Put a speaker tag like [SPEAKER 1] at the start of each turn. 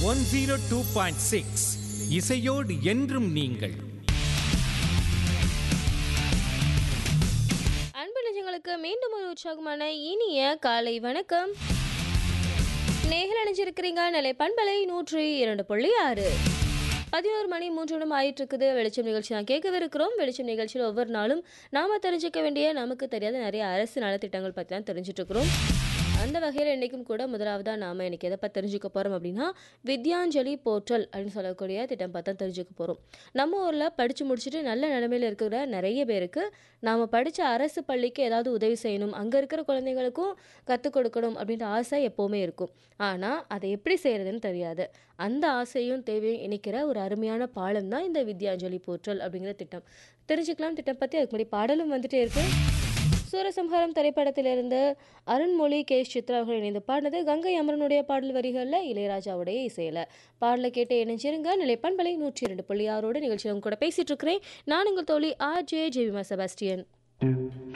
[SPEAKER 1] one zero two point six இசையோடு என்றும் நீங்கள்
[SPEAKER 2] அன்பு நிஜங்களுக்கு மீண்டும் ஒரு உற்சாகமான இனிய காலை வணக்கம் நேகல் அணிஞ்சிருக்கிறீங்க நிலை பண்பலை நூற்றி இரண்டு புள்ளி ஆறு பதினோரு மணி மூன்று நிமிடம் ஆயிட்டு இருக்குது வெளிச்சம் நிகழ்ச்சி தான் கேட்கவிருக்கிறோம் வெளிச்சம் நிகழ்ச்சியில் ஒவ்வொரு நாளும் நாம தெரிஞ்சுக்க வேண்டிய நமக்கு தெரியாத நிறைய அரசு நலத்திட்டங்கள் பற்றி தான் தெரிஞ்சுட்டு இருக்கிறோம் அந்த வகையில் இன்றைக்கும் கூட முதலாவதாக நாம் இன்னைக்கு எதை பற்றி தெரிஞ்சுக்க போகிறோம் அப்படின்னா வித்யாஞ்சலி போர்ட்டல் அப்படின்னு சொல்லக்கூடிய திட்டம் பார்த்து தான் தெரிஞ்சுக்க போகிறோம் நம்ம ஊரில் படித்து முடிச்சுட்டு நல்ல நிலைமையில் இருக்கிற நிறைய பேருக்கு நாம் படித்த அரசு பள்ளிக்கு ஏதாவது உதவி செய்யணும் அங்கே இருக்கிற குழந்தைங்களுக்கும் கற்றுக் கொடுக்கணும் அப்படின்ற ஆசை எப்போவுமே இருக்கும் ஆனால் அதை எப்படி செய்கிறதுன்னு தெரியாது அந்த ஆசையும் தேவையும் இணைக்கிற ஒரு அருமையான பாலம் தான் இந்த வித்யாஞ்சலி போர்ட்டல் அப்படிங்கிற திட்டம் தெரிஞ்சுக்கலாம் திட்டம் பற்றி அதுக்கு முன்னாடி பாடலும் வந்துட்டே இருக்கு சூரசம்ஹாரம் திரைப்படத்திலிருந்து அருண்மொழி கே சித்ரா அவர்கள் இணைந்து பாடினது கங்கை அமரனுடைய பாடல் வரிகளில் இளையராஜாவுடைய இசையில் பாடலை கேட்டு இணைஞ்சிருங்க நிலைப்பண்பலை நூற்றி இரண்டு புள்ளி ஆறோடு நிகழ்ச்சியில் உங்க கூட பேசிட்டு இருக்கிறேன் நான் உங்கள் தோழி ஆர் ஜே ஜெவிமா செபாஸ்டியன்